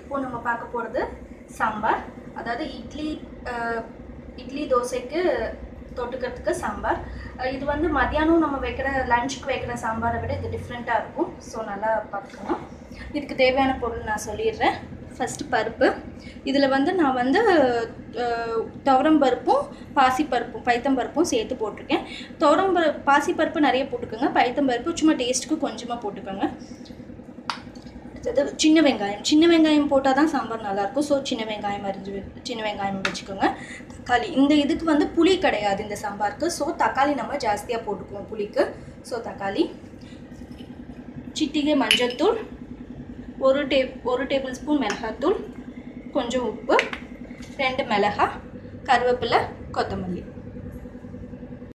இப்போ நம்ம பார்க்க போகிறது சாம்பார் அதாவது இட்லி அஹ், இட்லி தோசைக்கு தொட்டுக்கிறதுக்கு சாம்பார் அஹ், இது வந்து மத்தியானம் நம்ம வைக்கிற லஞ்சுக்கு வைக்கிற சாம்பாரை விட இது டிஃப்ரெண்ட்டாக இருக்கும் ஸோ நல்லா பார்த்துக்கணும் இதுக்கு தேவையான பொருள் நான் சொல்லிடுறேன் ஃபஸ்ட்டு பருப்பு இதில் வந்து நான் வந்து அஹ், துவரம் பருப்பும் பாசிப்பருப்பும் பைத்தம் பருப்பும் சேர்த்து போட்டிருக்கேன் துவரம் பருப்பு பாசிப்பருப்பு நிறைய போட்டுக்கோங்க பைத்தம் பருப்பு சும்மா டேஸ்ட்டுக்கு கொஞ்சமாக போட்டுக்கோங்க அடுத்தது சின்ன வெங்காயம் சின்ன வெங்காயம் போட்டால் தான் சாம்பார் நல்லாயிருக்கும் ஸோ சின்ன வெங்காயம் அரிஞ்சு வை- சின்ன வெங்காயம் வச்சுக்கோங்க தக்காளி இந்த இதுக்கு வந்து புளி கிடையாது இந்த சாம்பாருக்கு ஸோ தக்காளி நம்ம ஜாஸ்தியாக போட்டுக்குவோம் புளிக்கு ஸோ தக்காளி சிட்டிகை மஞ்சள்தூள் ஒரு டே ஒரு டேபிள் ஸ்பூன் மிளகாத்தூள் கொஞ்சம் உப்பு ரெண்டு மிளகா கருவேப்பிலை கொத்தமல்லி